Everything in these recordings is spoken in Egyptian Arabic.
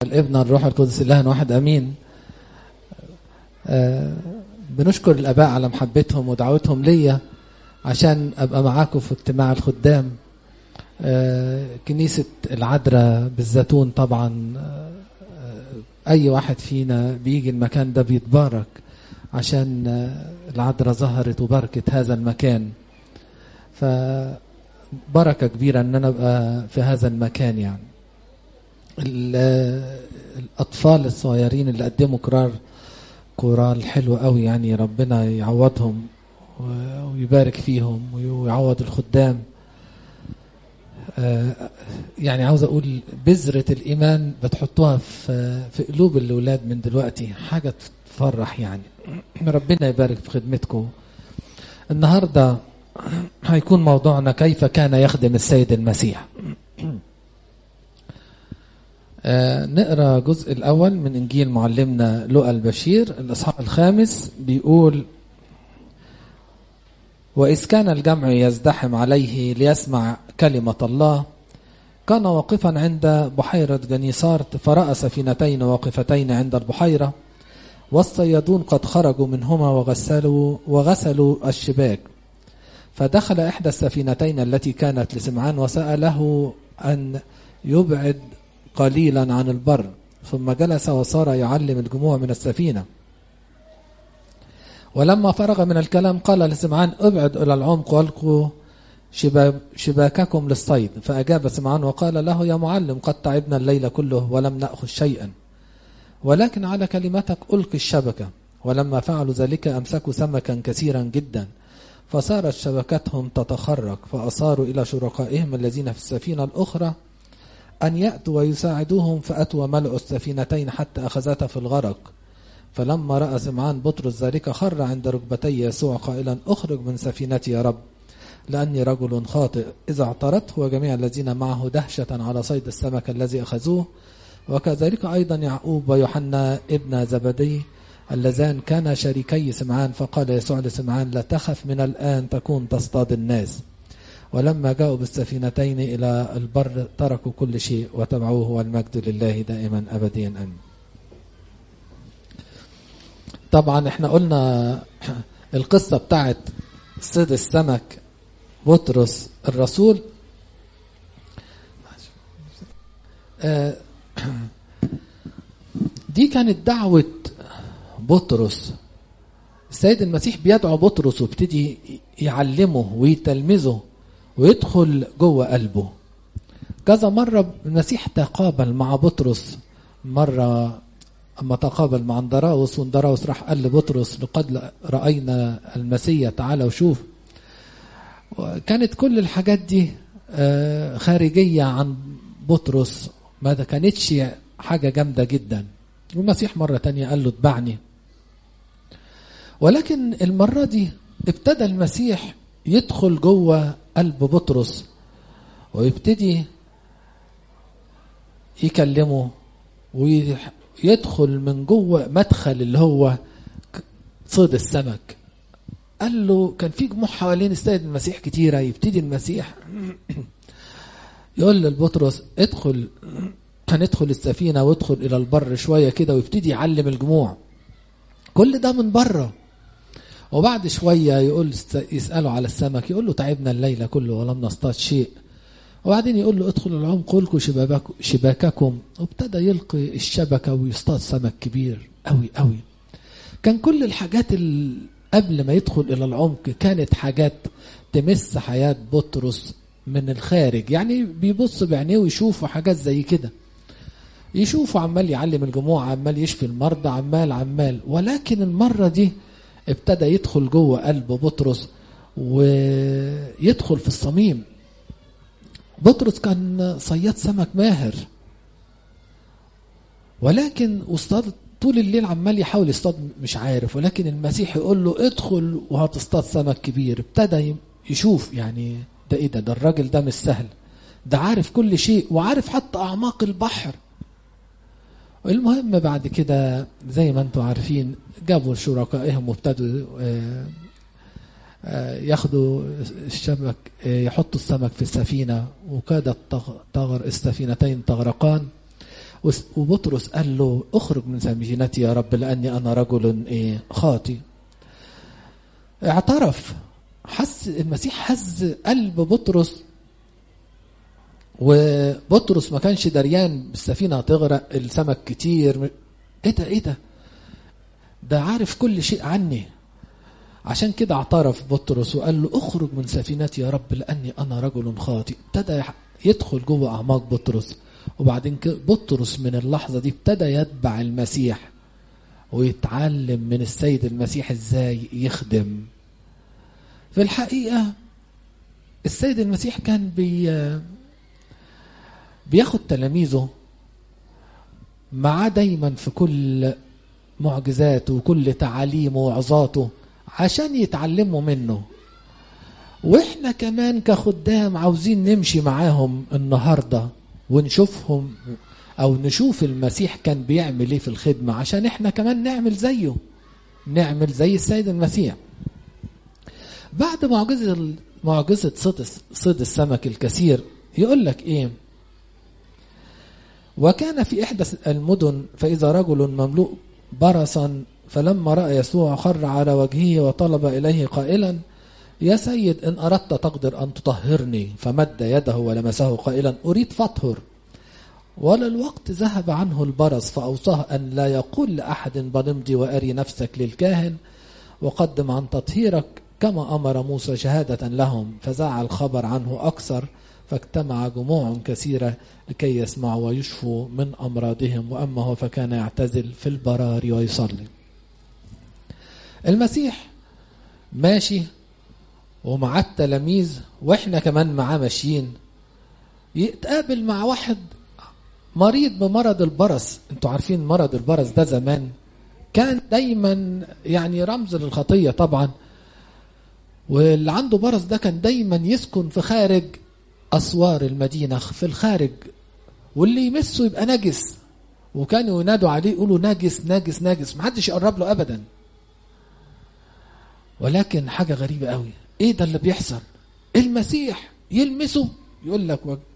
الابن الروح القدس الله واحد امين آه بنشكر الاباء على محبتهم ودعوتهم ليا عشان ابقى معاكم في اجتماع الخدام آه كنيسة العذراء بالزيتون طبعا آه اي واحد فينا بيجي المكان ده بيتبارك عشان العذراء ظهرت وبركة هذا المكان فبركة كبيرة ان انا ابقى في هذا المكان يعني الاطفال الصغيرين اللي قدموا قرار كورال حلو قوي يعني ربنا يعوضهم ويبارك فيهم ويعوض الخدام يعني عاوز اقول بذرة الايمان بتحطوها في في قلوب الاولاد من دلوقتي حاجة تفرح يعني ربنا يبارك في خدمتكم النهارده هيكون موضوعنا كيف كان يخدم السيد المسيح آه نقرا الجزء الاول من انجيل معلمنا لؤى البشير الاصحاح الخامس بيقول واذ كان الجمع يزدحم عليه ليسمع كلمه الله كان واقفا عند بحيره جنيسارت فراى سفينتين واقفتين عند البحيره والصيادون قد خرجوا منهما وغسلوا وغسلوا الشباك فدخل إحدى السفينتين التي كانت لسمعان وسأله أن يبعد قليلا عن البر ثم جلس وصار يعلم الجموع من السفينة ولما فرغ من الكلام قال لسمعان ابعد إلى العمق والقوا شباككم للصيد فأجاب سمعان وقال له يا معلم قد تعبنا الليل كله ولم نأخذ شيئا ولكن على كلمتك ألقي الشبكة ولما فعلوا ذلك أمسكوا سمكا كثيرا جدا فصارت شبكتهم تتخرج فأصاروا إلى شركائهم الذين في السفينة الأخرى أن يأتوا ويساعدوهم فأتوا وملئوا السفينتين حتى أخذتا في الغرق فلما رأى سمعان بطرس ذلك خر عند ركبتي يسوع قائلا أخرج من سفينتي يا رب لأني رجل خاطئ إذا اعترته وجميع الذين معه دهشة على صيد السمك الذي أخذوه وكذلك أيضا يعقوب ويوحنا ابن زبدي اللذان كانا شريكي سمعان فقال يسوع لسمعان لا تخف من الآن تكون تصطاد الناس ولما جاءوا بالسفينتين إلى البر تركوا كل شيء وتبعوه والمجد لله دائما أبديا أمين طبعا احنا قلنا القصة بتاعت صيد السمك بطرس الرسول دي كانت دعوة بطرس السيد المسيح بيدعو بطرس وابتدي يعلمه ويتلمذه ويدخل جوه قلبه كذا مرة المسيح تقابل مع بطرس مرة أما تقابل مع اندراوس واندراوس راح قال لبطرس لقد رأينا المسيح تعالى وشوف كانت كل الحاجات دي خارجية عن بطرس ما ده كانتش حاجة جامدة جدا والمسيح مرة تانية قال له اتبعني ولكن المرة دي ابتدى المسيح يدخل جوه قلب بطرس ويبتدي يكلمه ويدخل من جوه مدخل اللي هو صيد السمك قال له كان في جموع حوالين السيد المسيح كتيرة يبتدي المسيح يقول لبطرس ادخل هندخل السفينة وادخل إلى البر شوية كده ويبتدي يعلم الجموع كل ده من بره وبعد شوية يقول يسأله على السمك يقول له تعبنا الليلة كله ولم نصطاد شيء وبعدين يقول له ادخلوا العمق القوا شباككم وابتدى يلقي الشبكة ويصطاد سمك كبير قوي قوي كان كل الحاجات اللي قبل ما يدخل إلى العمق كانت حاجات تمس حياة بطرس من الخارج يعني بيبص بعينيه ويشوفوا حاجات زي كده يشوفوا عمال يعلم الجموع عمال يشفي المرضى عمال عمال ولكن المرة دي ابتدى يدخل جوه قلب بطرس ويدخل في الصميم بطرس كان صياد سمك ماهر ولكن واصطاد طول الليل عمال يحاول يصطاد مش عارف ولكن المسيح يقول له ادخل وهتصطاد سمك كبير ابتدى يشوف يعني ده ايه ده ده الراجل ده مش سهل ده عارف كل شيء وعارف حتى اعماق البحر المهم بعد كده زي ما انتم عارفين جابوا شركائهم وابتدوا ياخدوا الشبك يحطوا السمك في السفينة وكادت تغر السفينتين تغرقان وبطرس قال له اخرج من سمينتي يا رب لاني انا رجل ايه خاطي اعترف حس المسيح حز قلب بطرس وبطرس ما كانش دريان السفينه هتغرق السمك كتير ايه ده ايه ده ده عارف كل شيء عني عشان كده اعترف بطرس وقال له اخرج من سفينتي يا رب لاني انا رجل خاطئ ابتدى يدخل جوه اعماق بطرس وبعدين بطرس من اللحظه دي ابتدى يتبع المسيح ويتعلم من السيد المسيح ازاي يخدم في الحقيقه السيد المسيح كان بي بياخد تلاميذه معاه دايما في كل معجزاته وكل تعاليمه وعظاته عشان يتعلموا منه واحنا كمان كخدام عاوزين نمشي معاهم النهارده ونشوفهم او نشوف المسيح كان بيعمل ايه في الخدمه عشان احنا كمان نعمل زيه نعمل زي السيد المسيح بعد معجزه معجزه صيد صيد السمك الكثير يقول لك ايه وكان في احدى المدن فاذا رجل مملوء برصا فلما راى يسوع خر على وجهه وطلب اليه قائلا يا سيد ان اردت تقدر ان تطهرني فمد يده ولمسه قائلا اريد فاطهر وللوقت ذهب عنه البرص فاوصاه ان لا يقول لاحد بل امضي واري نفسك للكاهن وقدم عن تطهيرك كما امر موسى شهاده لهم فزع الخبر عنه اكثر فاجتمع جموع كثيرة لكي يسمعوا ويشفوا من أمراضهم وأما هو فكان يعتزل في البراري ويصلي المسيح ماشي ومع التلاميذ واحنا كمان معاه ماشيين يتقابل مع واحد مريض بمرض البرص انتوا عارفين مرض البرص ده زمان كان دايما يعني رمز للخطية طبعا واللي عنده برص ده كان دايما يسكن في خارج أسوار المدينة في الخارج واللي يمسه يبقى نجس وكانوا ينادوا عليه يقولوا نجس نجس نجس محدش يقرب له أبدا ولكن حاجة غريبة قوي ايه ده اللي بيحصل المسيح يلمسه يقول لك وج...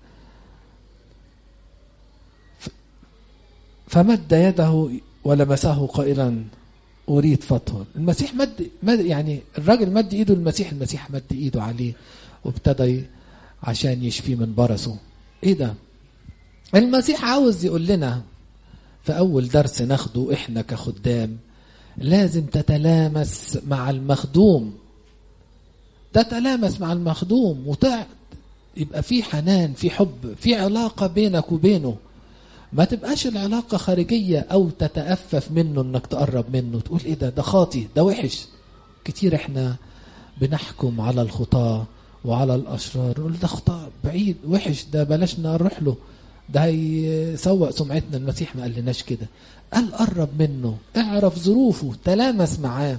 فمد يده ولمسه قائلا اريد فطهر المسيح مد, مد يعني الراجل مد ايده المسيح المسيح مد ايده عليه وابتدى عشان يشفيه من برصه ايه ده المسيح عاوز يقول لنا في اول درس ناخده احنا كخدام لازم تتلامس مع المخدوم تتلامس مع المخدوم وتع... يبقى في حنان في حب في علاقة بينك وبينه ما تبقاش العلاقة خارجية أو تتأفف منه إنك تقرب منه تقول إيه ده ده خاطي ده وحش كتير إحنا بنحكم على الخطاة وعلى الأشرار نقول ده خطأ بعيد وحش ده بلاش نروح له ده هيسوق سمعتنا المسيح ما قالناش كده قال قرب منه اعرف ظروفه تلامس معاه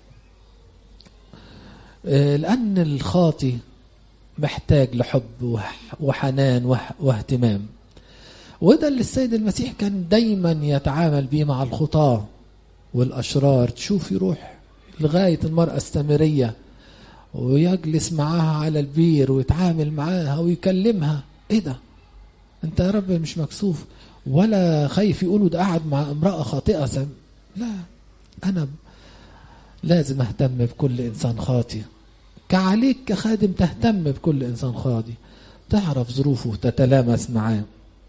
لأن الخاطي محتاج لحب وحنان واهتمام وده اللي السيد المسيح كان دايما يتعامل بيه مع الخطاة والأشرار تشوف يروح لغاية المرأة السامرية ويجلس معاها على البير ويتعامل معاها ويكلمها ايه ده انت يا رب مش مكسوف ولا خايف يقولوا ده قاعد مع امرأة خاطئة سم. لا انا لازم اهتم بكل انسان خاطئ كعليك كخادم تهتم بكل انسان خاطئ تعرف ظروفه وتتلامس معاه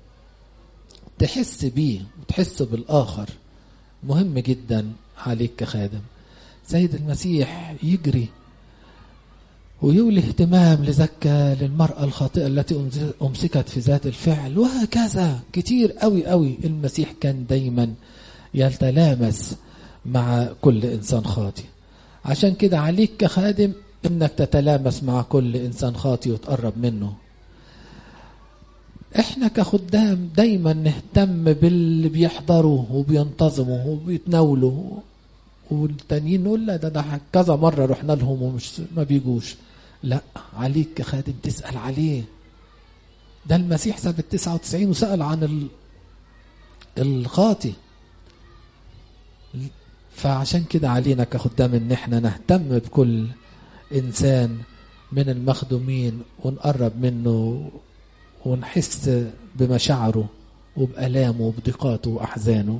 تحس بيه وتحس بالاخر مهم جدا عليك كخادم سيد المسيح يجري ويولي اهتمام لزكى للمرأة الخاطئة التي أمسكت في ذات الفعل وهكذا كتير قوي قوي المسيح كان دايما يتلامس مع كل إنسان خاطئ عشان كده عليك كخادم انك تتلامس مع كل انسان خاطئ وتقرب منه احنا كخدام دايما نهتم باللي بيحضروا وبينتظموا وبيتناولوا والتانيين نقول لا ده ده كذا مره رحنا لهم ومش ما بيجوش لا عليك كخادم تسال عليه ده المسيح ساب ال 99 وسال عن ال... الخاطي فعشان كده علينا كخدام ان احنا نهتم بكل انسان من المخدومين ونقرب منه ونحس بمشاعره وبآلامه وبضيقاته وأحزانه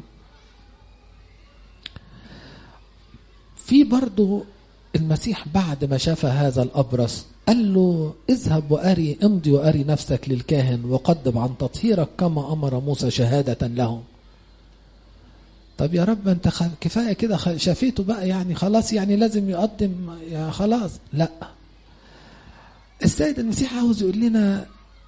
في برضه المسيح بعد ما شاف هذا الأبرص قال له اذهب وأري امضي وأري نفسك للكاهن وقدم عن تطهيرك كما أمر موسى شهادة لهم طب يا رب انت خ... كفايه كده خ... شافيته بقى يعني خلاص يعني لازم يقدم يا خلاص لا السيد المسيح عاوز يقول لنا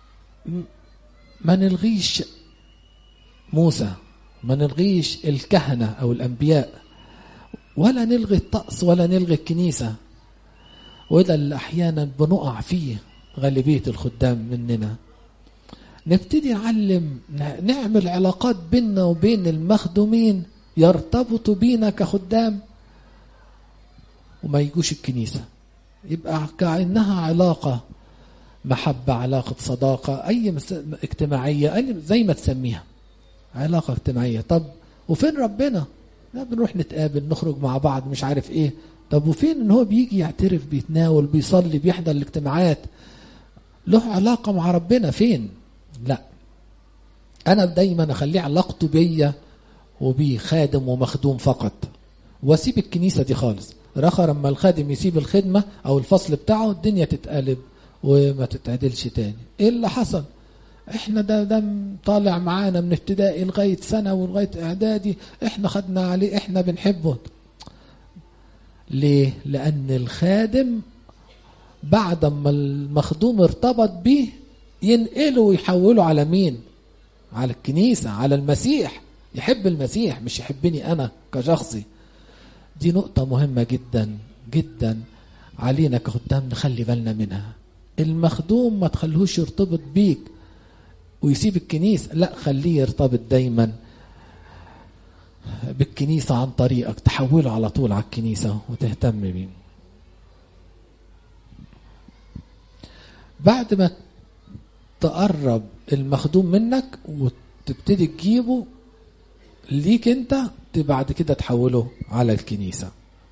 ما نلغيش موسى ما نلغيش الكهنة أو الأنبياء ولا نلغي الطقس ولا نلغي الكنيسة وده اللي أحيانا بنقع فيه غالبية الخدام مننا نبتدي نعلم نعمل علاقات بيننا وبين المخدومين يرتبطوا بينا كخدام وما يجوش الكنيسة يبقى كأنها علاقة محبة علاقة صداقة أي اجتماعية أي زي ما تسميها علاقة اجتماعية طب وفين ربنا لا بنروح نتقابل نخرج مع بعض مش عارف ايه طب وفين ان هو بيجي يعترف بيتناول بيصلي بيحضر الاجتماعات له علاقة مع ربنا فين لا انا دايما اخليه علاقته بيا وبيه خادم ومخدوم فقط واسيب الكنيسة دي خالص رخر لما الخادم يسيب الخدمة او الفصل بتاعه الدنيا تتقلب وما تتعدلش تاني ايه اللي حصل احنا ده ده طالع معانا من ابتدائي لغايه سنه ولغايه اعدادي احنا خدنا عليه احنا بنحبه ليه لان الخادم بعد ما المخدوم ارتبط بيه ينقله ويحوله على مين على الكنيسه على المسيح يحب المسيح مش يحبني انا كشخصي دي نقطه مهمه جدا جدا علينا كخدام نخلي بالنا منها المخدوم ما تخليهوش يرتبط بيك ويسيب الكنيسة لا خليه يرتبط دايما بالكنيسة عن طريقك تحوله على طول على الكنيسة وتهتم بيه بعد ما تقرب المخدوم منك وتبتدي تجيبه ليك انت بعد كده تحوله على الكنيسه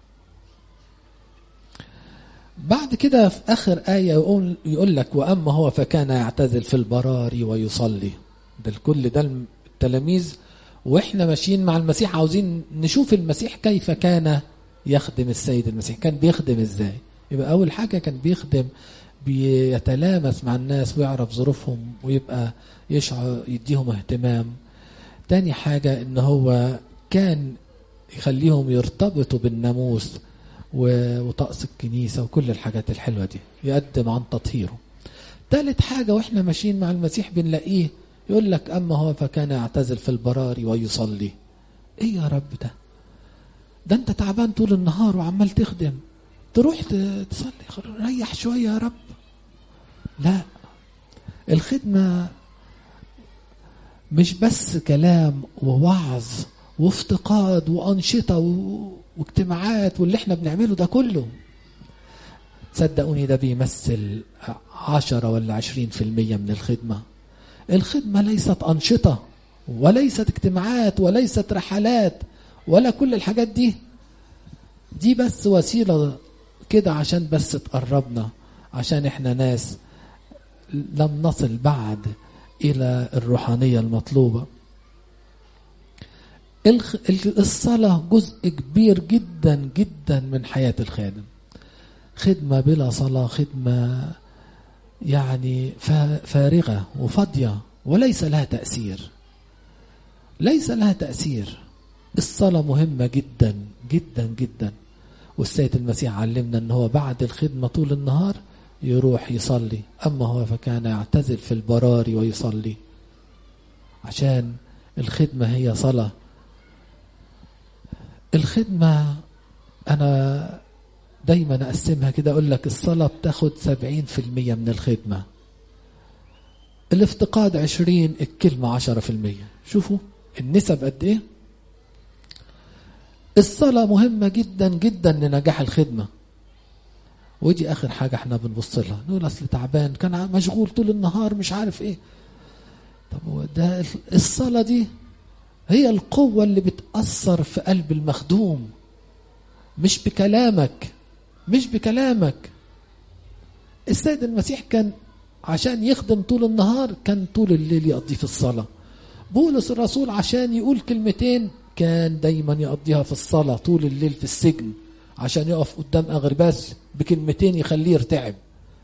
بعد كده في آخر آية يقول, يقول لك وأما هو فكان يعتزل في البراري ويصلي ده الكل ده التلاميذ وإحنا ماشيين مع المسيح عاوزين نشوف المسيح كيف كان يخدم السيد المسيح كان بيخدم إزاي يبقى أول حاجة كان بيخدم بيتلامس مع الناس ويعرف ظروفهم ويبقى يشعر يديهم اهتمام تاني حاجة إن هو كان يخليهم يرتبطوا بالناموس وطقس الكنيسة وكل الحاجات الحلوة دي يقدم عن تطهيره ثالث حاجة واحنا ماشيين مع المسيح بنلاقيه يقول لك أما هو فكان يعتزل في البراري ويصلي ايه يا رب ده ده انت تعبان طول النهار وعمال تخدم تروح تصلي ريح شوية يا رب لا الخدمة مش بس كلام ووعظ وافتقاد وأنشطة و... واجتماعات واللي احنا بنعمله ده كله صدقوني ده بيمثل عشرة ولا عشرين في المية من الخدمة الخدمة ليست أنشطة وليست اجتماعات وليست رحلات ولا كل الحاجات دي دي بس وسيلة كده عشان بس تقربنا عشان احنا ناس لم نصل بعد إلى الروحانية المطلوبة الصلاة جزء كبير جدا جدا من حياة الخادم خدمة بلا صلاة خدمة يعني فارغة وفاضية وليس لها تأثير ليس لها تأثير الصلاة مهمة جدا جدا جدا والسيد المسيح علمنا ان هو بعد الخدمة طول النهار يروح يصلي اما هو فكان يعتزل في البراري ويصلي عشان الخدمة هي صلاة الخدمة أنا دايما أقسمها كده أقول لك الصلاة بتاخد سبعين في المية من الخدمة الافتقاد عشرين الكلمة عشرة في المية شوفوا النسب قد إيه الصلاة مهمة جدا جدا لنجاح الخدمة ودي آخر حاجة احنا بنبص لها نقول أصل تعبان كان مشغول طول النهار مش عارف إيه طب ده الصلاة دي هي القوة اللي بتأثر في قلب المخدوم مش بكلامك مش بكلامك السيد المسيح كان عشان يخدم طول النهار كان طول الليل يقضي في الصلاة بولس الرسول عشان يقول كلمتين كان دايما يقضيها في الصلاة طول الليل في السجن عشان يقف قدام أغرباس بكلمتين يخليه يرتعب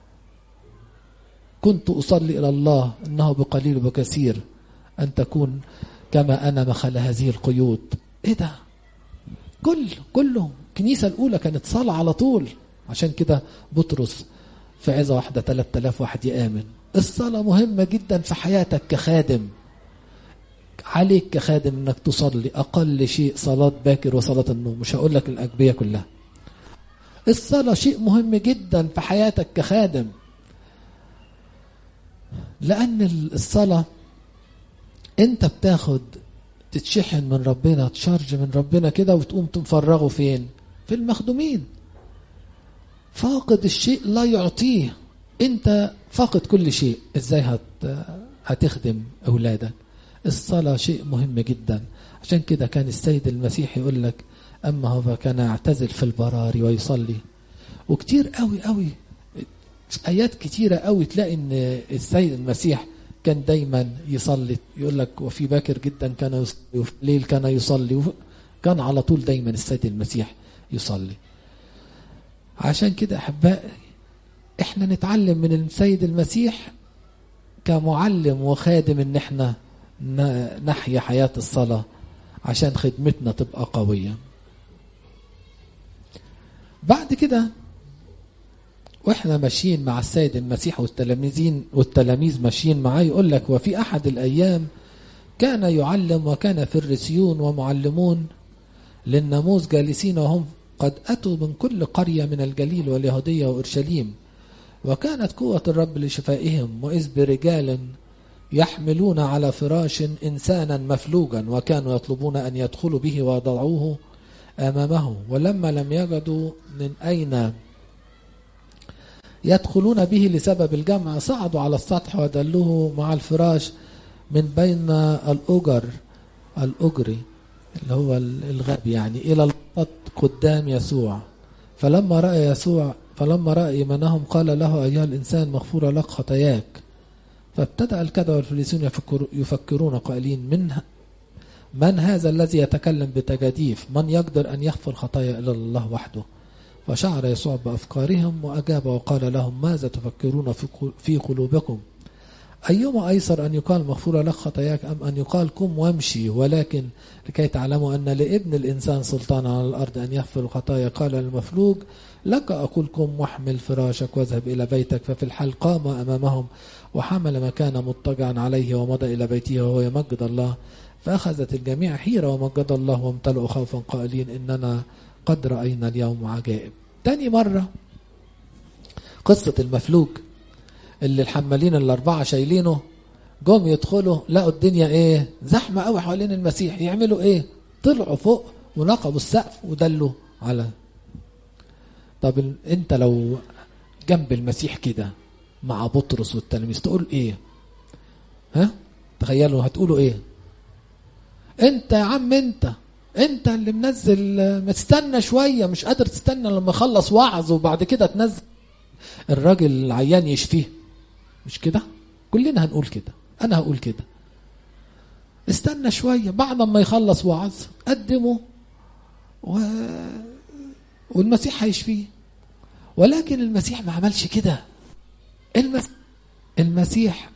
كنت أصلي إلى الله إنه بقليل وبكثير أن تكون كما أنا مخل هذه القيود إيه ده كل كله الكنيسة الأولى كانت صلاة على طول عشان كده بطرس في عظة واحدة 3000 واحد يآمن الصلاة مهمة جدا في حياتك كخادم عليك كخادم انك تصلي اقل شيء صلاة باكر وصلاة النوم مش هقول لك الاجبية كلها الصلاة شيء مهم جدا في حياتك كخادم لان الصلاة انت بتاخد تتشحن من ربنا تشارج من ربنا كده وتقوم تفرغه فين في المخدومين فاقد الشيء لا يعطيه انت فاقد كل شيء ازاي هت هتخدم اولادك الصلاة شيء مهم جدا عشان كده كان السيد المسيح يقول لك أما هو كان يعتزل في البراري ويصلي وكتير قوي قوي آيات كتيرة قوي تلاقي إن السيد المسيح كان دايما يصلي يقول لك وفي باكر جدا كان يصلي وفي الليل كان يصلي كان على طول دايما السيد المسيح يصلي عشان كده أحبائي احنا نتعلم من السيد المسيح كمعلم وخادم ان احنا نحيا حياة الصلاة عشان خدمتنا تبقى قوية بعد كده واحنا ماشيين مع السيد المسيح والتلاميذين والتلاميذ ماشيين معاه يقول لك وفي احد الايام كان يعلم وكان فريسيون ومعلمون للناموس جالسين وهم قد اتوا من كل قريه من الجليل واليهوديه واورشليم وكانت قوه الرب لشفائهم واذ برجال يحملون على فراش إنسانا مفلوجا وكانوا يطلبون أن يدخلوا به ويضعوه أمامه ولما لم يجدوا من أين يدخلون به لسبب الجمع صعدوا على السطح ودلوه مع الفراش من بين الأجر الأجري اللي هو الغاب يعني إلى الخط قدام يسوع فلما رأى يسوع فلما رأى إيمانهم قال له أيها الإنسان مغفورة لك خطاياك فابتدأ الكذا والفريسيون يفكر يفكرون قائلين من من هذا الذي يتكلم بتجاديف من يقدر أن يغفر خطايا إلا الله وحده فشعر يسوع بأفكارهم وأجاب وقال لهم ماذا تفكرون في قلوبكم أيما أيسر أن يقال مغفورة لك خطاياك أم أن يقال قم وامشي ولكن لكي تعلموا أن لابن الإنسان سلطان على الأرض أن يغفر الخطايا قال المفلوج لك أقول قم واحمل فراشك واذهب إلى بيتك ففي الحال قام أمامهم وحمل ما كان مضطجعا عليه ومضى إلى بيته وهو يمجد الله فأخذت الجميع حيرة ومجد الله وامتلئوا خوفا قائلين إننا قد رأينا اليوم عجائب تاني مرة قصة المفلوج اللي الحمالين الأربعة شايلينه جم يدخلوا لقوا الدنيا إيه زحمة قوي حوالين المسيح يعملوا إيه طلعوا فوق ونقبوا السقف ودلوا على طب انت لو جنب المسيح كده مع بطرس والتلاميذ تقول ايه ها تخيلوا هتقولوا ايه انت يا عم انت انت اللي منزل ما تستنى شويه مش قادر تستنى لما يخلص وعظ وبعد كده تنزل الراجل العيان يشفيه مش كده كلنا هنقول كده انا هقول كده استنى شويه بعد ما يخلص وعظ قدمه و... والمسيح هيشفيه ولكن المسيح ما عملش كده المس... المسيح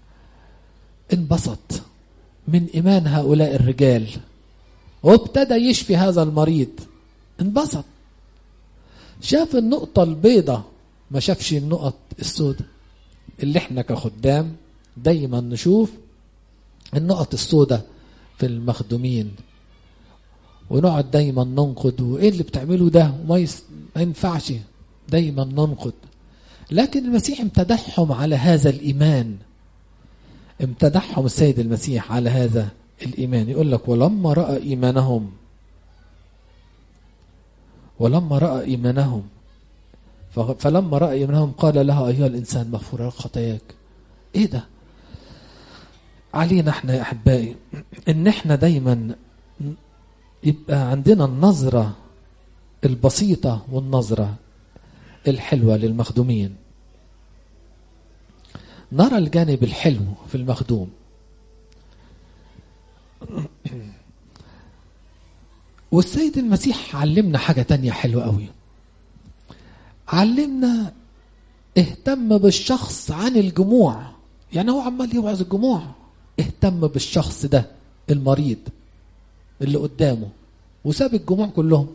انبسط من ايمان هؤلاء الرجال وابتدى يشفي هذا المريض انبسط شاف النقطة البيضة ما شافش النقط السوداء اللي احنا كخدام دايما نشوف النقط السوداء في المخدومين ونقعد دايما ننقد وايه اللي بتعمله ده وما يس... ما ينفعش دايما ننقد لكن المسيح امتدحهم على هذا الايمان امتدحهم السيد المسيح على هذا الايمان يقول لك ولما راى ايمانهم ولما راى ايمانهم فلما راى ايمانهم قال له ايها الانسان مغفور لك خطاياك ايه ده علينا احنا يا احبائي ان احنا دايما يبقى عندنا النظرة البسيطة والنظرة الحلوة للمخدومين نرى الجانب الحلو في المخدوم والسيد المسيح علمنا حاجة تانية حلوة قوي علمنا اهتم بالشخص عن الجموع يعني هو عمال يوعظ الجموع اهتم بالشخص ده المريض اللي قدامه وساب الجموع كلهم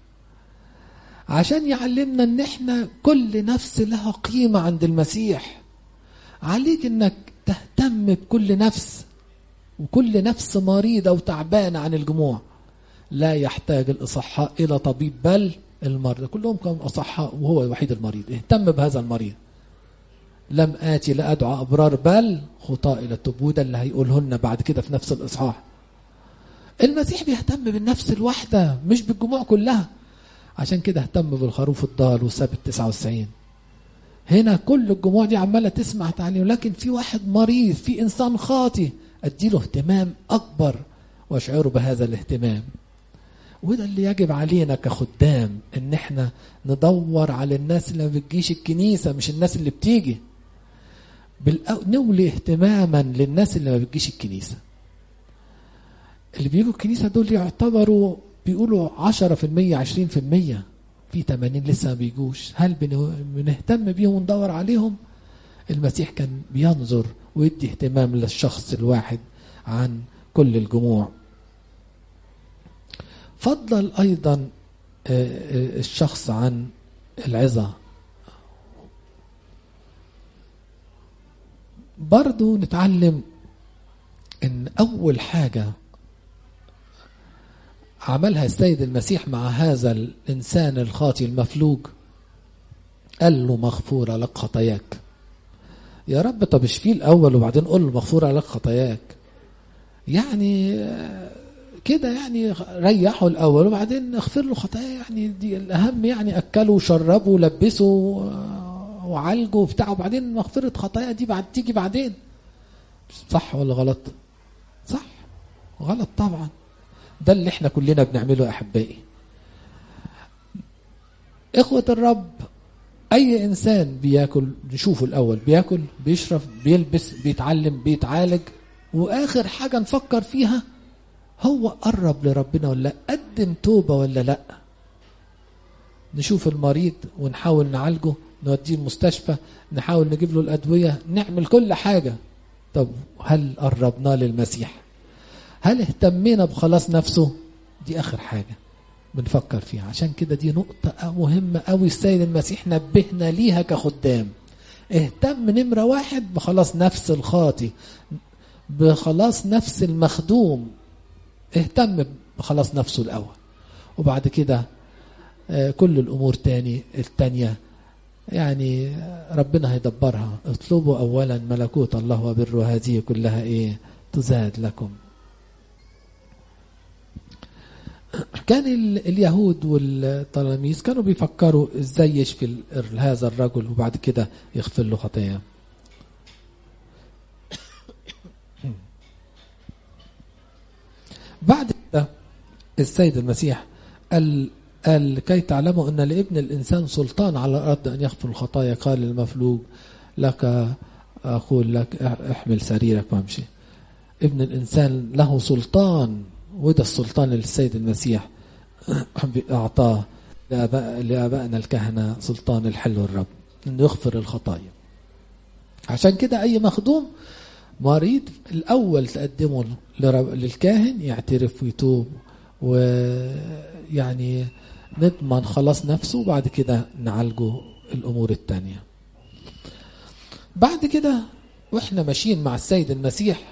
عشان يعلمنا ان احنا كل نفس لها قيمة عند المسيح عليك انك تهتم بكل نفس وكل نفس مريضة وتعبانة عن الجموع لا يحتاج الإصحاء إلى طبيب بل المرضى كلهم كانوا أصحاء وهو الوحيد المريض اهتم بهذا المريض لم آتي لأدعى أبرار بل خطاء إلى التوب وده اللي هيقوله لنا بعد كده في نفس الإصحاح المسيح بيهتم بالنفس الواحدة مش بالجموع كلها عشان كده اهتم بالخروف الضال وساب التسعة والتسعين هنا كل الجموع دي عمالة تسمع تعليم لكن في واحد مريض في إنسان خاطي أديله اهتمام أكبر واشعره بهذا الاهتمام وده اللي يجب علينا كخدام ان احنا ندور على الناس اللي ما بتجيش الكنيسه مش الناس اللي بتيجي بالأو... نولي اهتماما للناس اللي ما بتجيش الكنيسه اللي بيجوا الكنيسه دول يعتبروا بيقولوا 10% 20% في 80 لسه ما بيجوش هل بنهتم بيهم وندور عليهم المسيح كان بينظر ويدي اهتمام للشخص الواحد عن كل الجموع فضل ايضا الشخص عن العظة برضو نتعلم ان اول حاجة عملها السيد المسيح مع هذا الانسان الخاطي المفلوج قال له مغفورة لك خطاياك يا رب طب اشفيه الاول وبعدين قول له مغفورة لك خطاياك يعني كده يعني ريحه الاول وبعدين اغفر له خطاياه يعني دي الاهم يعني اكله وشربه ولبسه وعالجه وبتاع وبعدين مغفره خطاياه دي بعد تيجي بعدين صح ولا غلط؟ صح غلط طبعا ده اللي احنا كلنا بنعمله يا احبائي اخوة الرب اي انسان بياكل نشوفه الاول بياكل بيشرب بيلبس بيتعلم بيتعالج واخر حاجه نفكر فيها هو قرب لربنا ولا لا قدم توبة ولا لا نشوف المريض ونحاول نعالجه نوديه المستشفى نحاول نجيب له الأدوية نعمل كل حاجة طب هل قربنا للمسيح هل اهتمينا بخلاص نفسه دي آخر حاجة بنفكر فيها عشان كده دي نقطة مهمة قوي السيد المسيح نبهنا ليها كخدام اهتم نمرة واحد بخلاص نفس الخاطي بخلاص نفس المخدوم اهتم بخلاص نفسه الأول وبعد كده كل الأمور تاني التانية يعني ربنا هيدبرها اطلبوا أولا ملكوت الله وبره هذه كلها ايه تزاد لكم كان اليهود والتلاميذ كانوا بيفكروا ازاي يشفي هذا الرجل وبعد كده يغفر له خطاياه بعد كده السيد المسيح قال قال كي تعلموا ان لابن الانسان سلطان على الارض ان يغفر الخطايا قال للمفلوج لك اقول لك احمل سريرك وامشي ابن الانسان له سلطان وده السلطان اللي السيد المسيح اعطاه لآباء لابائنا الكهنه سلطان الحل والرب انه يغفر الخطايا عشان كده اي مخدوم مريض الأول تقدمه للكاهن يعترف ويتوب ويعني نضمن خلاص نفسه وبعد كده نعالجه الأمور التانية بعد كده واحنا ماشيين مع السيد المسيح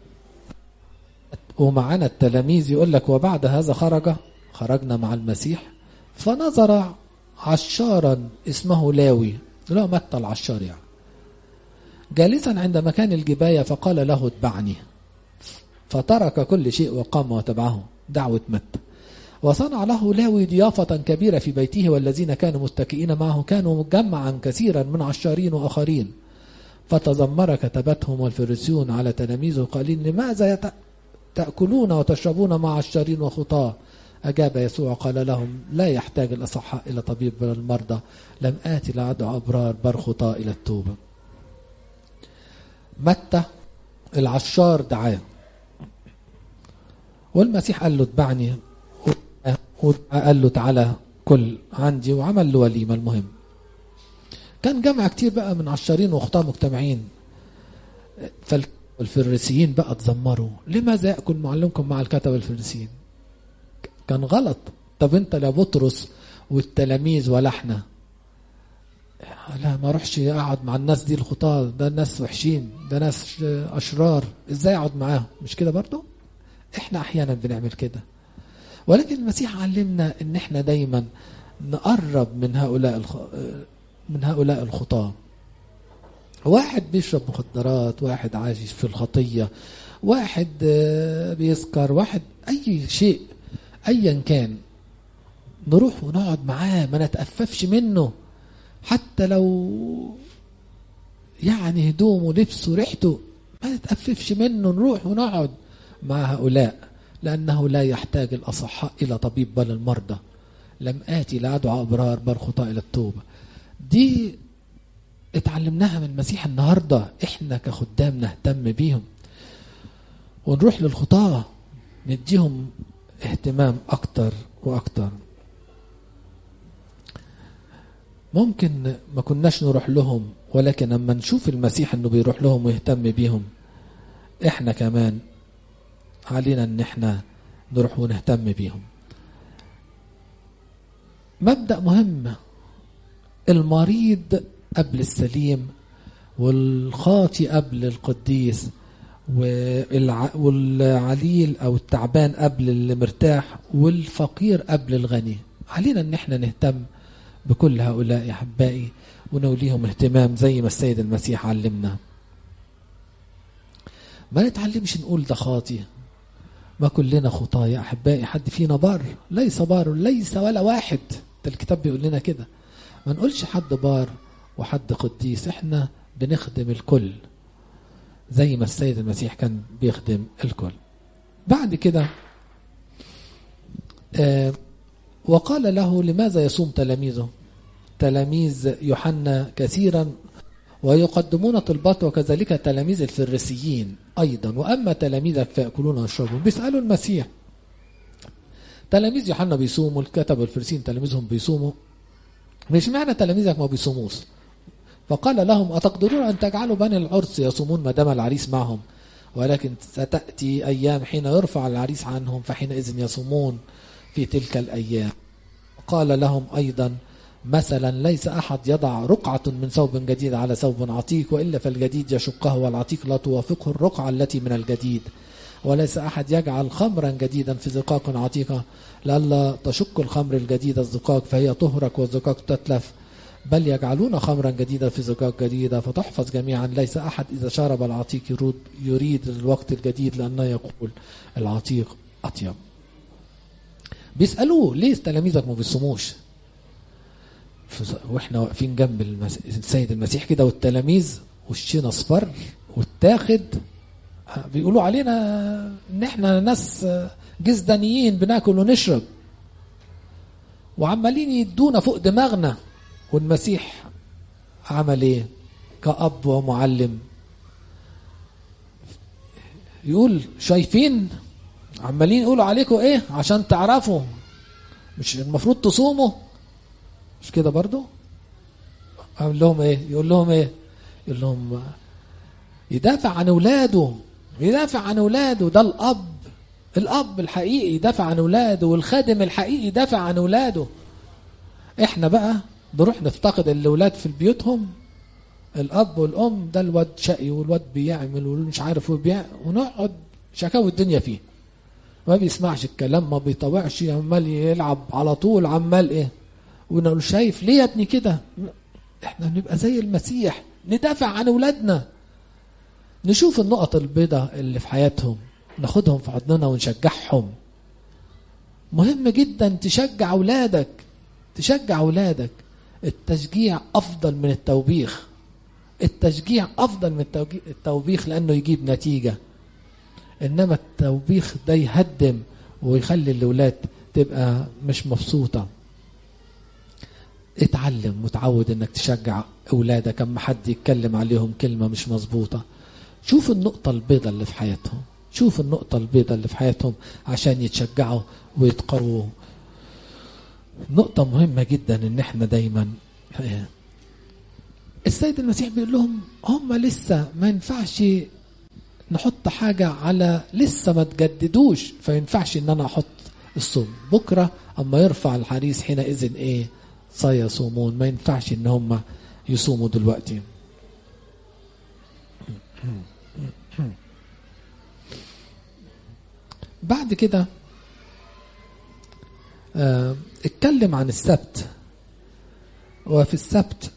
ومعنا التلاميذ يقول لك وبعد هذا خرج خرجنا مع المسيح فنظر عشارا اسمه لاوي لا متى العشار يعني جالسا عند مكان الجباية فقال له اتبعني فترك كل شيء وقام وتبعه دعوة متى وصنع له لاوي ضيافة كبيرة في بيته والذين كانوا متكئين معه كانوا مجمعا كثيرا من عشارين وآخرين فتذمر كتبتهم والفريسيون على تلاميذه قائلين لماذا تأكلون وتشربون مع عشارين وخطاة أجاب يسوع قال لهم لا يحتاج الأصحاء إلى طبيب بل المرضى لم آتي لأدعو أبرار بل خطاة إلى التوبة متى العشار دعاه والمسيح قال له اتبعني وقال له تعالى كل عندي وعمل له وليمة المهم كان جمع كتير بقى من عشارين واخطاء مجتمعين فالفريسيين بقى تذمروا لماذا يأكل معلمكم مع الكتب الفريسيين كان غلط طب انت لا بطرس والتلاميذ ولا احنا لا ما اروحش اقعد مع الناس دي الخطاة ده ناس وحشين ده ناس اشرار ازاي اقعد معاهم مش كده برضو احنا احيانا بنعمل كده ولكن المسيح علمنا ان احنا دايما نقرب من هؤلاء الخ... من هؤلاء الخطاة واحد بيشرب مخدرات واحد عايش في الخطية واحد بيسكر واحد اي شيء ايا كان نروح ونقعد معاه ما نتأففش منه حتى لو يعني هدومه لبسه ريحته ما نتأففش منه نروح ونقعد مع هؤلاء لأنه لا يحتاج الأصحاء إلى طبيب بل المرضى لم آتي لأدعى أبرار بل خطاء إلى التوبة دي اتعلمناها من المسيح النهاردة احنا كخدام نهتم بيهم ونروح للخطاة نديهم اهتمام أكتر وأكتر ممكن ما كناش نروح لهم ولكن لما نشوف المسيح انه بيروح لهم ويهتم بيهم احنا كمان علينا ان احنا نروح ونهتم بيهم مبدأ مهم المريض قبل السليم والخاطي قبل القديس والعليل او التعبان قبل المرتاح والفقير قبل الغني علينا ان احنا نهتم بكل هؤلاء يا احبائي ونوليهم اهتمام زي ما السيد المسيح علمنا ما نتعلمش نقول ده خاطي ما كلنا خطاة يا احبائي حد فينا بار ليس بار ليس ولا واحد ده الكتاب بيقول لنا كده ما نقولش حد بار وحد قديس احنا بنخدم الكل زي ما السيد المسيح كان بيخدم الكل بعد كده آه وقال له لماذا يصوم تلاميذه تلاميذ يوحنا كثيرا ويقدمون طلبات وكذلك تلاميذ الفريسيين أيضا وأما تلاميذك فيأكلون ويشربون بيسألوا المسيح تلاميذ يوحنا بيصوموا الكتب الفريسيين تلاميذهم بيصوموا مش معنى تلاميذك ما بيصوموش فقال لهم أتقدرون أن تجعلوا بني العرس يصومون ما دام العريس معهم ولكن ستأتي أيام حين يرفع العريس عنهم فحينئذ يصومون في تلك الأيام قال لهم أيضا مثلا ليس أحد يضع رقعة من ثوب جديد على ثوب عتيق وإلا فالجديد يشقه والعتيق لا توافقه الرقعة التي من الجديد وليس أحد يجعل خمرا جديدا في زقاق عتيقة لئلا تشق الخمر الجديد الزقاق فهي تهرك والزقاق تتلف بل يجعلون خمرا جديدا في زقاق جديدة فتحفظ جميعا ليس أحد إذا شرب العتيق يريد الوقت الجديد لأنه يقول العتيق أطيب بيسألوه ليه تلاميذك ما بيصوموش واحنا واقفين جنب المس... السيد المسيح كده والتلاميذ وشنا اصفر واتاخد بيقولوا علينا ان احنا ناس جزدانيين بناكل ونشرب وعمالين يدونا فوق دماغنا والمسيح عمل ايه كأب ومعلم يقول شايفين عمالين يقولوا عليكم ايه عشان تعرفوا مش المفروض تصوموا مش كده برضو اقول لهم ايه يقول لهم ايه يقول لهم يدافع عن اولاده يدافع عن اولاده ده الاب الاب الحقيقي يدافع عن اولاده والخادم الحقيقي يدافع عن اولاده احنا بقى نروح نفتقد الاولاد في بيوتهم الاب والام ده الواد شقي والواد بيعمل ومش عارف وبيع ونقعد شكاوي الدنيا فيه ما بيسمعش الكلام ما بيطوعش عمال يلعب على طول عمال ايه ونقول شايف ليه يا ابني كده احنا بنبقى زي المسيح ندافع عن اولادنا نشوف النقط البيضاء اللي في حياتهم ناخدهم في حضننا ونشجعهم مهم جدا تشجع اولادك تشجع اولادك التشجيع افضل من التوبيخ التشجيع افضل من التوبيخ لانه يجيب نتيجه انما التوبيخ ده يهدم ويخلي الاولاد تبقى مش مبسوطه اتعلم وتعود انك تشجع اولادك اما حد يتكلم عليهم كلمه مش مظبوطه شوف النقطه البيضاء اللي في حياتهم شوف النقطة البيضاء اللي في حياتهم عشان يتشجعوا ويتقووا نقطة مهمة جدا ان احنا دايما السيد المسيح بيقول لهم هم لسه ما ينفعش نحط حاجة على لسه ما تجددوش فينفعش ان انا احط الصوم بكرة اما يرفع الحديث حينئذ ايه سيصومون ما ينفعش ان هم يصوموا دلوقتي بعد كده آه اتكلم عن السبت وفي السبت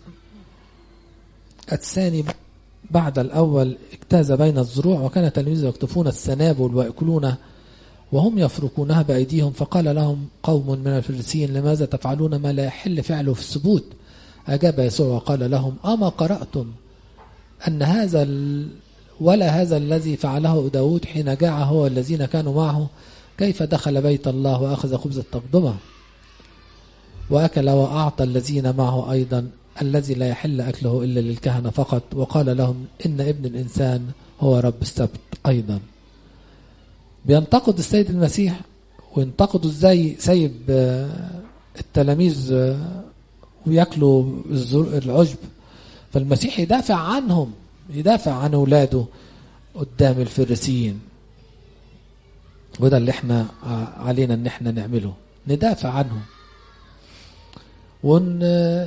الثاني بعد الأول اجتاز بين الزروع وكان تلاميذه يقطفون السنابل ويأكلون وهم يفركونها بأيديهم فقال لهم قوم من الفريسيين لماذا تفعلون ما لا يحل فعله في السبوت أجاب يسوع وقال لهم أما قرأتم أن هذا ولا هذا الذي فعله داود حين جاع هو الذين كانوا معه كيف دخل بيت الله وأخذ خبز التقدمة وأكل وأعطى الذين معه أيضا الذي لا يحل أكله إلا للكهنة فقط وقال لهم إن ابن الإنسان هو رب السبت أيضا بينتقد السيد المسيح وينتقدوا ازاي سايب التلاميذ وياكلوا العشب فالمسيح يدافع عنهم يدافع عن اولاده قدام الفريسيين وده اللي احنا علينا ان احنا نعمله ندافع عنهم ون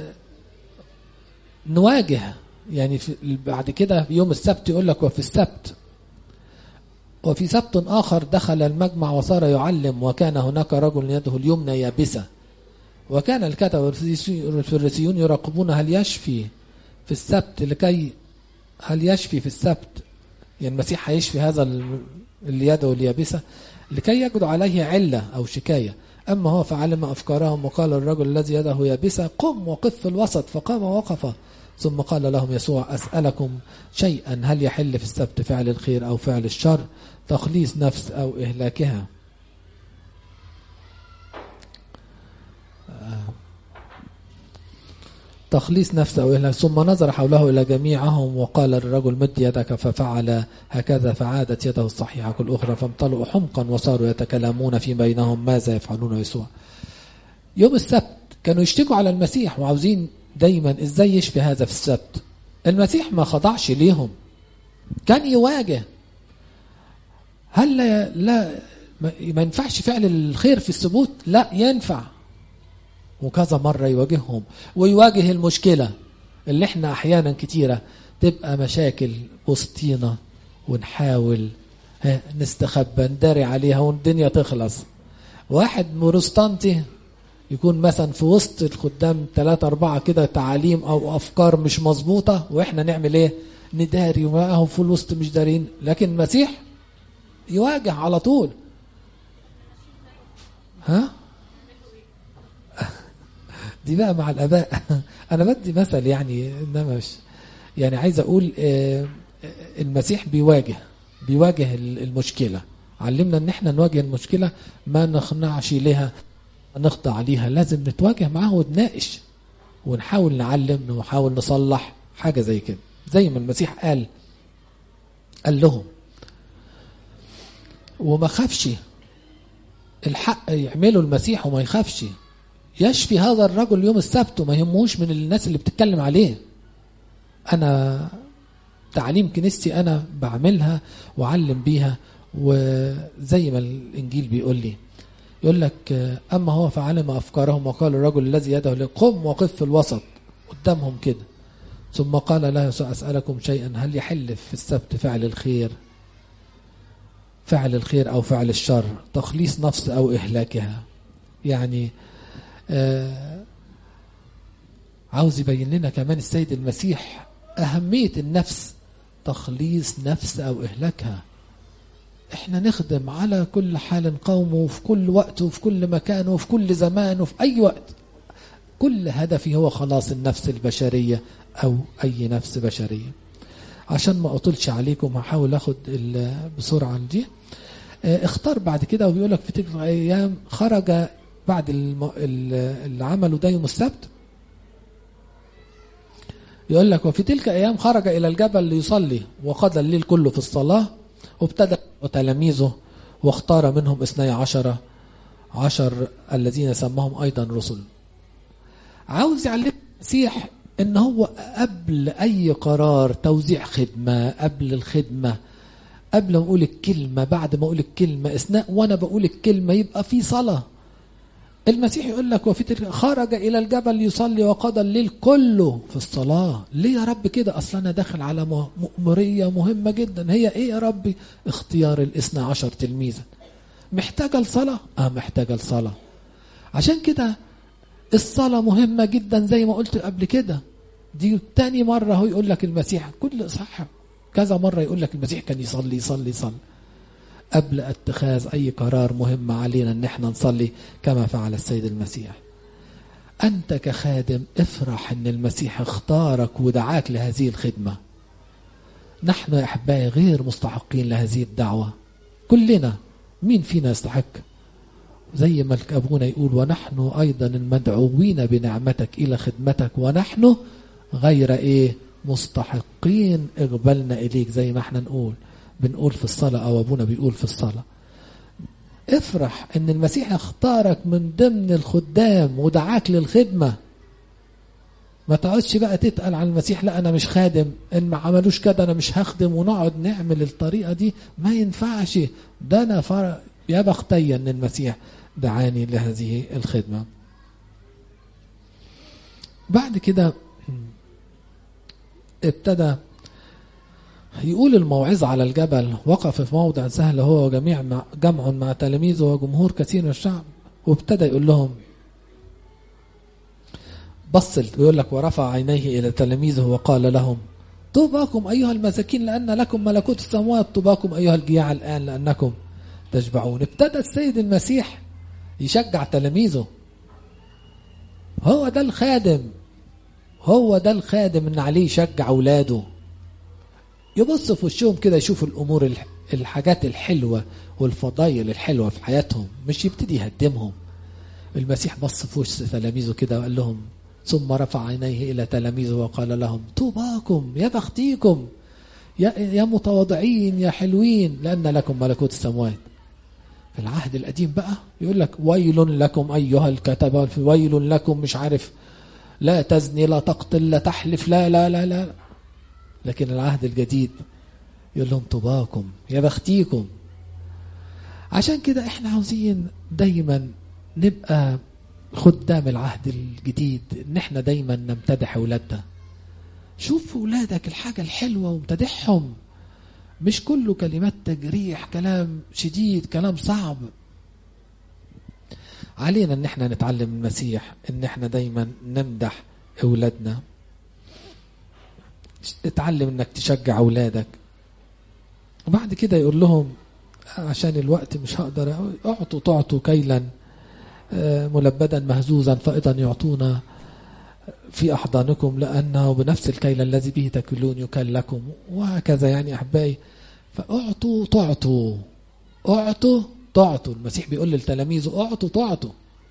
نواجه يعني في بعد كده يوم السبت يقول لك وفي السبت وفي سبت آخر دخل المجمع وصار يعلم وكان هناك رجل يده اليمنى يابسة وكان الكتب والفريسيون يراقبون هل يشفي في السبت لكي هل يشفي في السبت يعني المسيح هيشفي هذا اللي يده اليابسة لكي يجدوا عليه علة أو شكاية أما هو فعلم أفكارهم وقال الرجل الذي يده يابسة قم وقف في الوسط فقام ووقف ثم قال لهم يسوع أسألكم شيئا هل يحل في السبت فعل الخير أو فعل الشر تخليص نفس أو إهلاكها تخليص نفس أو إهلاك ثم نظر حوله إلى جميعهم وقال الرجل مد يدك ففعل هكذا فعادت يده الصحيحة كل أخرى فامتلؤوا حمقا وصاروا يتكلمون في بينهم ماذا يفعلون يسوع يوم السبت كانوا يشتكوا على المسيح وعاوزين دايما ازاي يشفي هذا في السبت المسيح ما خضعش ليهم كان يواجه هل لا, لا ما ينفعش فعل الخير في السبوت لا ينفع وكذا مرة يواجههم ويواجه المشكلة اللي احنا احيانا كتيرة تبقى مشاكل وسطينا ونحاول نستخبى نداري عليها والدنيا تخلص واحد بروستانتي يكون مثلا في وسط الخدام ثلاثة أربعة كده تعاليم أو أفكار مش مظبوطة وإحنا نعمل إيه؟ نداري ومعهم في الوسط مش دارين لكن المسيح يواجه على طول ها؟ دي بقى مع الآباء أنا بدي مثل يعني إنما مش يعني عايز أقول المسيح بيواجه بيواجه المشكلة علمنا إن إحنا نواجه المشكلة ما نخنعش لها نخضع عليها لازم نتواجه معاه ونناقش ونحاول نعلم ونحاول نصلح حاجة زي كده زي ما المسيح قال قال لهم وما خافش الحق يعمله المسيح وما يخافش يشفي هذا الرجل يوم السبت وما يهموش من الناس اللي بتتكلم عليه انا تعليم كنيستي انا بعملها واعلم بيها وزي ما الانجيل بيقول لي يقول لك أما هو فعلم أفكارهم وقال الرجل الذي يده له قم وقف في الوسط قدامهم كده ثم قال له يسوع أسألكم شيئا هل يحل في السبت فعل الخير فعل الخير أو فعل الشر تخليص نفس أو إهلاكها يعني آه عاوز يبين لنا كمان السيد المسيح أهمية النفس تخليص نفس أو إهلاكها احنا نخدم على كل حال قومه وفي كل وقت وفي كل مكان وفي كل زمان وفي أي وقت كل هدفي هو خلاص النفس البشرية أو أي نفس بشرية عشان ما أطولش عليكم هحاول أخد بسرعة دي اختار بعد كده وبيقول لك في تلك الأيام خرج بعد اللي عمله ده يوم السبت يقول لك وفي تلك الأيام خرج إلى الجبل ليصلي وقضى الليل كله في الصلاة وابتدى تلاميذه واختار منهم اثني عشر عشر الذين سماهم أيضا رسل عاوز يعلم المسيح ان هو قبل اي قرار توزيع خدمة قبل الخدمة قبل ما اقول الكلمة بعد ما اقول الكلمة اثناء وانا بقول الكلمة يبقى في صلاة المسيح يقول لك وفي خرج الى الجبل يصلي وقضى الليل كله في الصلاه ليه يا رب كده اصل انا داخل على مأموريه مهمه جدا هي ايه يا ربي اختيار الاثنى عشر تلميذا محتاجه لصلاه اه محتاجه لصلاه عشان كده الصلاه مهمه جدا زي ما قلت قبل كده دي تاني مره هو يقول لك المسيح كل صح كذا مره يقول لك المسيح كان يصلي يصلي يصلي قبل اتخاذ أي قرار مهم علينا أن احنا نصلي كما فعل السيد المسيح أنت كخادم افرح أن المسيح اختارك ودعاك لهذه الخدمة نحن يا أحبائي غير مستحقين لهذه الدعوة كلنا مين فينا يستحق زي ما أبونا يقول ونحن أيضا المدعوين بنعمتك إلى خدمتك ونحن غير إيه مستحقين اقبلنا إليك زي ما احنا نقول بنقول في الصلاة أو أبونا بيقول في الصلاة افرح ان المسيح اختارك من ضمن الخدام ودعاك للخدمة ما تقعدش بقى تتقل على المسيح لا انا مش خادم ان ما عملوش كده انا مش هخدم ونقعد نعمل الطريقة دي ما ينفعش ده انا فر... يا بختي ان المسيح دعاني لهذه الخدمة بعد كده ابتدى يقول الموعظة على الجبل وقف في موضع سهل هو وجميع مع جمع مع تلاميذه وجمهور كثير من الشعب وابتدى يقول لهم بص ويقول لك ورفع عينيه إلى تلاميذه وقال لهم طوباكم أيها المساكين لأن لكم ملكوت السماوات طوباكم أيها الجياع الآن لأنكم تشبعون ابتدى السيد المسيح يشجع تلاميذه هو ده الخادم هو ده الخادم ان عليه يشجع اولاده يبص في وشهم كده يشوف الامور الحاجات الحلوه والفضايل الحلوه في حياتهم مش يبتدي يهدمهم المسيح بص في وش تلاميذه كده وقال لهم ثم رفع عينيه الى تلاميذه وقال لهم طوباكم يا بختيكم يا يا متواضعين يا حلوين لان لكم ملكوت السماوات في العهد القديم بقى يقول لك ويل لكم ايها الكتبه ويل لكم مش عارف لا تزني لا تقتل لا تحلف لا لا لا لا لكن العهد الجديد يقول لهم طباكم يا بختيكم عشان كده احنا عاوزين دايما نبقى خدام العهد الجديد ان احنا دايما نمتدح اولادنا شوف اولادك الحاجه الحلوه وامتدحهم مش كله كلمات تجريح كلام شديد كلام صعب علينا ان احنا نتعلم المسيح ان احنا دايما نمدح اولادنا اتعلم انك تشجع اولادك وبعد كده يقول لهم عشان الوقت مش هقدر اعطوا تعطوا كيلا ملبدا مهزوزا فايضا يعطونا في احضانكم لانه بنفس الكيل الذي به تكلون يكل لكم وهكذا يعني احبائي فاعطوا تعطوا اعطوا تعطوا المسيح بيقول للتلاميذ اعطوا تعطوا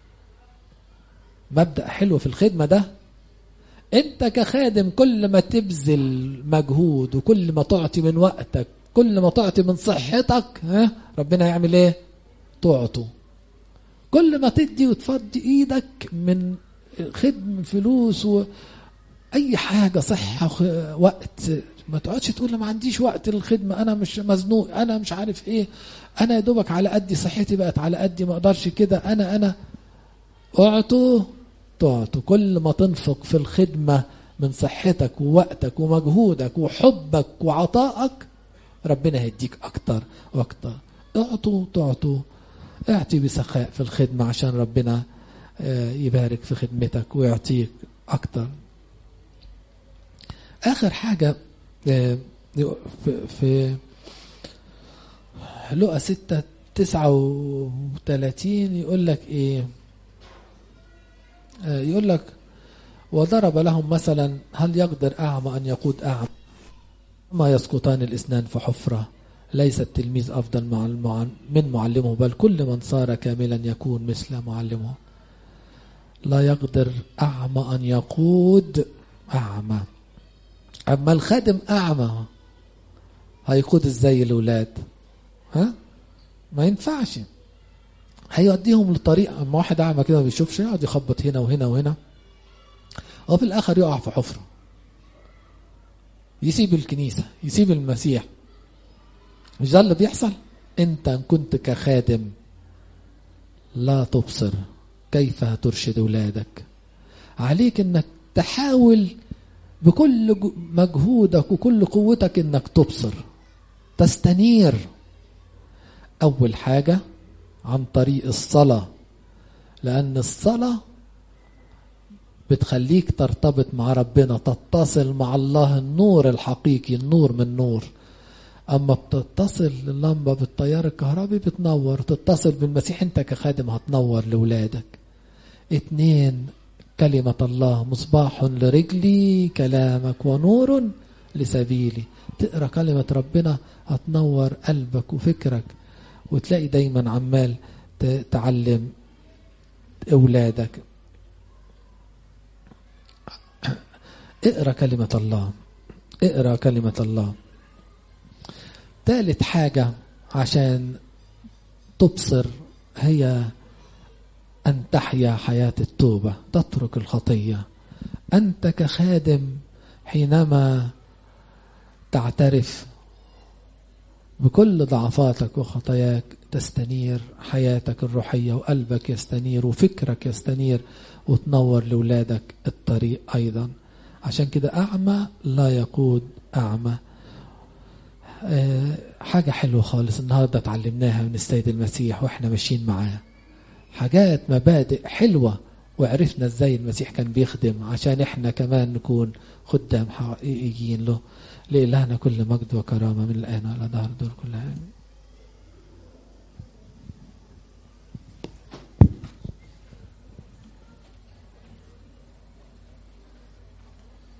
مبدا حلو في الخدمه ده انت كخادم كل ما تبذل مجهود وكل ما تعطي من وقتك كل ما تعطي من صحتك ها ربنا يعمل ايه تعطوا كل ما تدي وتفضي ايدك من خدم فلوس واي حاجه صحه وقت ما تقعدش تقول ما عنديش وقت للخدمه انا مش مزنوق انا مش عارف ايه انا يا دوبك على قدي صحتي بقت على قدي ما اقدرش كده انا انا اعطوا تعطوا كل ما تنفق في الخدمه من صحتك ووقتك ومجهودك وحبك وعطائك ربنا هيديك اكتر واكتر اعطوا تعطوا اعطي بسخاء في الخدمه عشان ربنا يبارك في خدمتك ويعطيك اكتر اخر حاجه في في لقى ستة تسعة وثلاثين يقول لك ايه يقول لك وضرب لهم مثلا هل يقدر أعمى أن يقود أعمى ما يسقطان الإسنان في حفرة ليس التلميذ أفضل مع من معلمه بل كل من صار كاملا يكون مثل معلمه لا يقدر أعمى أن يقود أعمى أما الخادم أعمى هيقود إزاي الأولاد ها ما ينفعش هيوديهم لطريق اما واحد اعمى كده ما بيشوفش يقعد يخبط هنا وهنا وهنا وفي الاخر يقع في حفره يسيب الكنيسه يسيب المسيح مش ده اللي بيحصل انت ان كنت كخادم لا تبصر كيف ترشد اولادك عليك انك تحاول بكل مجهودك وكل قوتك انك تبصر تستنير اول حاجه عن طريق الصلاه لان الصلاه بتخليك ترتبط مع ربنا تتصل مع الله النور الحقيقي النور من نور اما بتتصل اللمبه بالتيار الكهربي بتنور تتصل بالمسيح انت كخادم هتنور لاولادك اتنين كلمة الله مصباح لرجلي كلامك ونور لسبيلي تقرا كلمة ربنا هتنور قلبك وفكرك وتلاقي دايما عمال تعلم اولادك اقرا كلمة الله اقرا كلمة الله ثالث حاجة عشان تبصر هي أن تحيا حياة التوبة تترك الخطية أنت كخادم حينما تعترف بكل ضعفاتك وخطاياك تستنير حياتك الروحية وقلبك يستنير وفكرك يستنير وتنور لولادك الطريق أيضا عشان كده أعمى لا يقود أعمى أه حاجة حلوة خالص النهاردة اتعلمناها من السيد المسيح واحنا ماشيين معاه حاجات مبادئ حلوة وعرفنا ازاي المسيح كان بيخدم عشان احنا كمان نكون خدام حقيقيين له لإلهنا كل مجد وكرامة من الآن على ظهر دور كل آمين